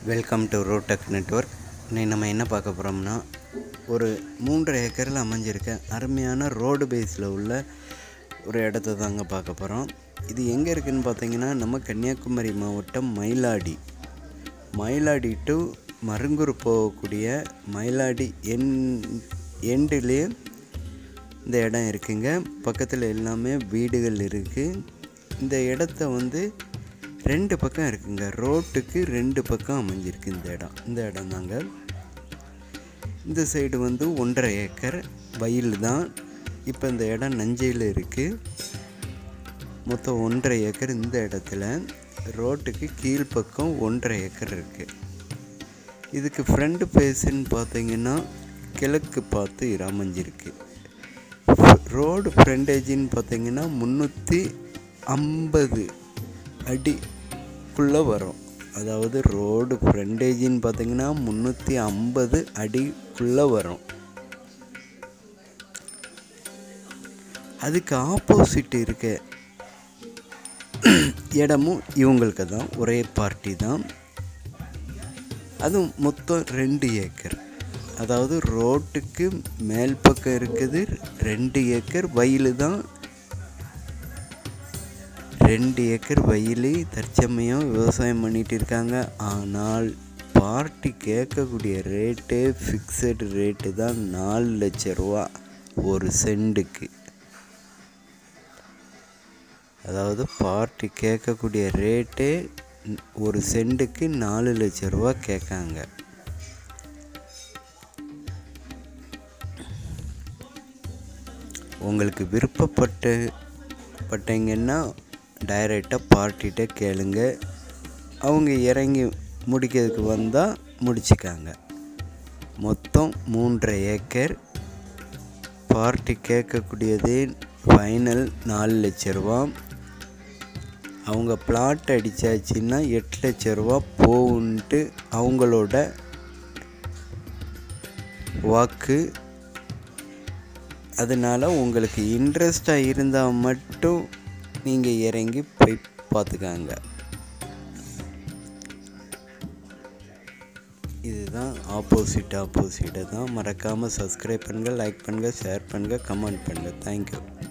welcome to ரோடெக் network இன்னைக்கு நம்ம என்ன பார்க்க போகிறோம்னா ஒரு மூன்றரை ஏக்கரில் அமைஞ்சிருக்க அருமையான ரோடு பேஸில் உள்ள ஒரு இடத்த தாங்க பார்க்க போகிறோம் இது எங்கே இருக்குதுன்னு பார்த்தீங்கன்னா நம்ம கன்னியாகுமரி மாவட்டம் மயிலாடி மயிலாடி டு மருங்கூர் போகக்கூடிய மயிலாடி என் எண்டுலேயே இந்த இடம் இருக்குங்க பக்கத்தில் எல்லாமே வீடுகள் இருக்குது இந்த இடத்த வந்து ரெண்டு பக்கம் இருக்குங்க ரோட்டுக்கு ரெண்டு பக்கம் அமைஞ்சிருக்கு இந்த இடம் இந்த இடம் தாங்க இந்த சைடு வந்து ஒன்றரை ஏக்கர் வயல் தான் இப்போ இந்த இடம் நஞ்சையில் இருக்குது மொத்தம் ஒன்றரை ஏக்கர் இந்த இடத்துல ரோட்டுக்கு கீழ்ப்பக்கம் ஒன்றரை ஏக்கர் இருக்குது இதுக்கு ஃப்ரண்ட் ஃபேஸுன்னு பார்த்தீங்கன்னா கிழக்கு பார்த்து இது அமைஞ்சிருக்கு ரோடு ஃப்ரண்டேஜின்னு பார்த்தீங்கன்னா முந்நூற்றி ஐம்பது அடிக்குள்ளே வரும் அதாவது ரோடு ஃப்ரண்டேஜின்னு பார்த்தீங்கன்னா முந்நூற்றி ஐம்பது அடிக்குள்ளே வரும் அதுக்கு ஆப்போசிட் இருக்க இடமும் இவங்களுக்கு தான் ஒரே பார்ட்டி தான் அதுவும் மொத்தம் ரெண்டு ஏக்கர் அதாவது ரோட்டுக்கு மேல் பக்கம் இருக்குது ரெண்டு ஏக்கர் வயல் தான் ரெண்டு ஏக்கர் வயல் தற்சமயம் விவசாயம் பண்ணிட்டு இருக்காங்க ஆனால் பார்ட்டி கேட்கக்கூடிய ரேட்டு ஃபிக்ஸடு ரேட்டு தான் நாலு லட்ச ரூபா ஒரு சென்ட்டுக்கு அதாவது பார்ட்டி கேட்கக்கூடிய ரேட்டே ஒரு சென்ட்டுக்கு நாலு லட்ச ரூபா கேட்காங்க உங்களுக்கு விருப்பப்பட்டு பட்டீங்கன்னா டைரெக்டாக பார்ட்டிகிட்ட கேளுங்க அவங்க இறங்கி முடிக்கிறதுக்கு வந்தால் முடிச்சுக்காங்க மொத்தம் மூன்றரை ஏக்கர் பார்ட்டி கேட்கக்கூடியதே ஃபைனல் நாலு லட்ச ரூபா அவங்க பிளாட் அடித்தாச்சுன்னா எட்டு லட்ச ரூபா போகுன்ட்டு அவங்களோட வாக்கு அதனால் உங்களுக்கு இன்ட்ரெஸ்டாக இருந்தால் மட்டும் நீங்கள் இறங்கி போய் பார்த்துக்காங்க இதுதான் ஆப்போசிட் ஆப்போசிட்டை தான் மறக்காமல் சப்ஸ்கிரைப் பண்ணுங்கள் லைக் பண்ணுங்கள் ஷேர் பண்ணுங்கள் கமெண்ட் பண்ணுங்கள் தேங்க்யூ